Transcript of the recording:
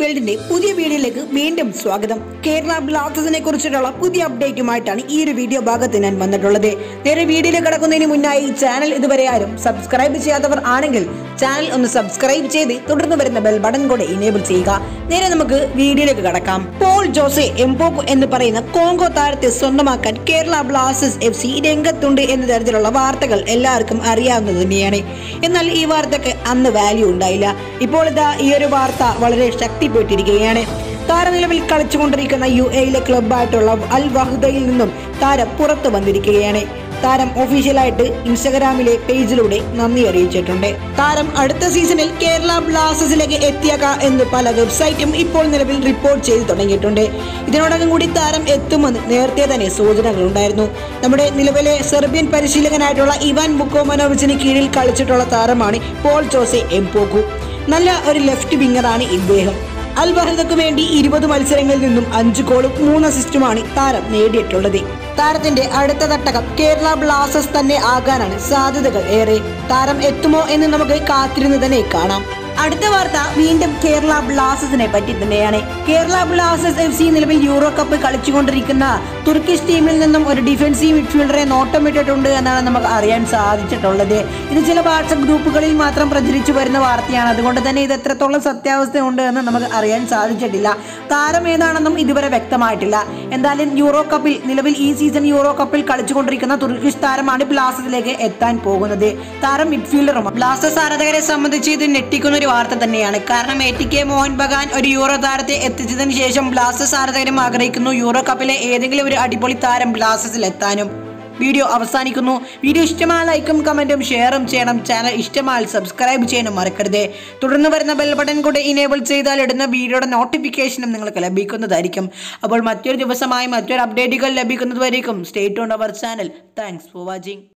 വേൾഡിന്റെ പുതിയ വീഡിയോയിലേക്ക് വീണ്ടും സ്വാഗതം കേരള ബ്ലാസ്റ്റേഴ്സിനെ കുറിച്ചിട്ടുള്ള പുതിയ അപ്ഡേറ്റുമായിട്ടാണ് ഈ ഒരു വീഡിയോ ഭാഗത്ത് ഞാൻ വന്നിട്ടുള്ളത് നേരെ വീഡിയോയിലേക്ക് കടക്കുന്നതിന് മുന്നായി ഈ ചാനൽ ഇതുവരെ ആരും സബ്സ്ക്രൈബ് ചെയ്യാത്തവർ ആണെങ്കിൽ ചാനൽ ഒന്ന് സബ്സ്ക്രൈബ് ചെയ്ത് തുടർന്ന് വരുന്ന ബെൽ ബട്ടൺ കൂടെ ഇനേബിൾ ചെയ്യുക നേരെ നമുക്ക് വീഡിയോയിലേക്ക് കടക്കാം പോൾ ജോസെ എംപോക്കു എന്ന് പറയുന്ന കോങ്കോ താരത്തെ സ്വന്തമാക്കാൻ കേരള ബ്ലാസ്റ്റേഴ്സ് എഫ് സി രംഗത്തുണ്ട് എന്ന തരത്തിലുള്ള വാർത്തകൾ എല്ലാവർക്കും അറിയാവുന്നത് തന്നെയാണ് എന്നാൽ ഈ വാർത്തക്ക് അന്ന് വാല്യൂ ഉണ്ടായില്ല ഇപ്പോൾ ഇതാ ഈ ഒരു വാർത്ത വളരെ ശക്തിപ്പെട്ടിരിക്കുകയാണ് താരനിലവിൽ കളിച്ചുകൊണ്ടിരിക്കുന്ന യു എയിലെ ക്ലബ്ബായിട്ടുള്ള അൽ വഹുദയിൽ നിന്നും താരം പുറത്തു വന്നിരിക്കുകയാണ് താരം ഒഫീഷ്യലായിട്ട് ഇൻസ്റ്റഗ്രാമിലെ പേജിലൂടെ നന്ദി അറിയിച്ചിട്ടുണ്ട് താരം അടുത്ത സീസണിൽ കേരള ബ്ലാസ്റ്റേഴ്സിലേക്ക് എത്തിയേക്കാം എന്ന് പല വെബ്സൈറ്റും ഇപ്പോൾ നിലവിൽ റിപ്പോർട്ട് ചെയ്തു തുടങ്ങിയിട്ടുണ്ട് ഇതിനോടകം കൂടി താരം എത്തുമെന്ന് നേരത്തെ തന്നെ സൂചനകളുണ്ടായിരുന്നു നമ്മുടെ നിലവിലെ സെർബിയൻ പരിശീലകനായിട്ടുള്ള ഇവാൻ ബുക്കോമനോവിച്ചിന് കീഴിൽ കളിച്ചിട്ടുള്ള താരമാണ് പോൾ ജോസെ എംപോക്കു നല്ല ഒരു ലെഫ്റ്റ് വിങ്ങറാണ് ഇദ്ദേഹം അൽ ബഹദക്ക് വേണ്ടി ഇരുപത് മത്സരങ്ങളിൽ നിന്നും അഞ്ച് ഗോളും മൂന്ന് അസിസ്റ്റുമാണ് താരം നേടിയിട്ടുള്ളത് താരത്തിന്റെ അടുത്ത തട്ടകം കേരള ബ്ലാസ്റ്റേഴ്സ് തന്നെ ആകാനാണ് സാധ്യതകൾ ഏറെ താരം എത്തുമോ എന്ന് നമുക്ക് കാത്തിരുന്ന് തന്നെ കാണാം അടുത്ത വാർത്ത വീണ്ടും കേരള ബ്ലാസ്റ്റേഴ്സിനെ പറ്റി തന്നെയാണ് കേരള ബ്ലാസ്റ്റേഴ്സ് എഫ് സി നിലവിൽ യൂറോ കപ്പ് കളിച്ചുകൊണ്ടിരിക്കുന്ന തുർക്കിഷ് ടീമിൽ നിന്നും ഒരു ഡിഫൻസീവ് മിഡ്ഫീൽഡറെ നോട്ടമിട്ടിട്ടുണ്ട് എന്നാണ് നമുക്ക് അറിയാൻ സാധിച്ചിട്ടുള്ളത് ഇത് ചില വാട്സപ്പ് ഗ്രൂപ്പുകളിൽ മാത്രം പ്രചരിച്ചു വരുന്ന വാർത്തയാണ് അതുകൊണ്ട് തന്നെ ഇത് എത്രത്തോളം സത്യാവസ്ഥയുണ്ട് എന്ന് നമുക്ക് അറിയാൻ സാധിച്ചിട്ടില്ല താരം ഏതാണെന്നും ഇതുവരെ വ്യക്തമായിട്ടില്ല എന്തായാലും യൂറോ കപ്പിൽ നിലവിൽ ഈ സീസൺ യൂറോ കപ്പിൽ കളിച്ചുകൊണ്ടിരിക്കുന്ന തുർക്കിഷ് താരമാണ് ബ്ലാസ്റ്റേഴ്സിലേക്ക് എത്താൻ പോകുന്നത് താരം മിഡ്ഫീൽഡറുമാണ് ബ്ലാസ്റ്റേഴ്സ് ആരാധകരെ സംബന്ധിച്ച് ഇത് ഞെട്ടിക്കുന്ന ഒരു വാർത്ത തന്നെയാണ് കാരണം A T K Mohun Bagan ഒരു യൂറോ താരത്തെ എത്തിച്ചതിന് ശേഷം ബ്ലാസ്റ്റേഴ്സ് ആരാധകരും ആഗ്രഹിക്കുന്നു യൂറോ കപ്പിലെ ഏതെങ്കിലും ഒരു അടിപൊളി താരം ബ്ലാസ്റ്റേഴ്സിൽ എത്താനും വീഡിയോ അവസാനിക്കുന്നു വീഡിയോ ഇഷ്ടമായ ലൈക്കും കമന്റും ഷെയറും ചെയ്യണം ചാനൽ ഇഷ്ടമായാൽ സബ്സ്ക്രൈബ് ചെയ്യാനും മറക്കരുത് തുടർന്ന് വരുന്ന ബെൽ ബട്ടൺ കൂടെ ഇനേബിൾ ചെയ്താൽ ഇടുന്ന വീഡിയോയുടെ നോട്ടിഫിക്കേഷനും നിങ്ങൾക്ക് ലഭിക്കുന്നതായിരിക്കും അപ്പോൾ മറ്റൊരു ദിവസമായി മറ്റൊരു അപ്ഡേറ്റുകൾ ലഭിക്കുന്നതുവരേക്കും stay to our channel thanks for watching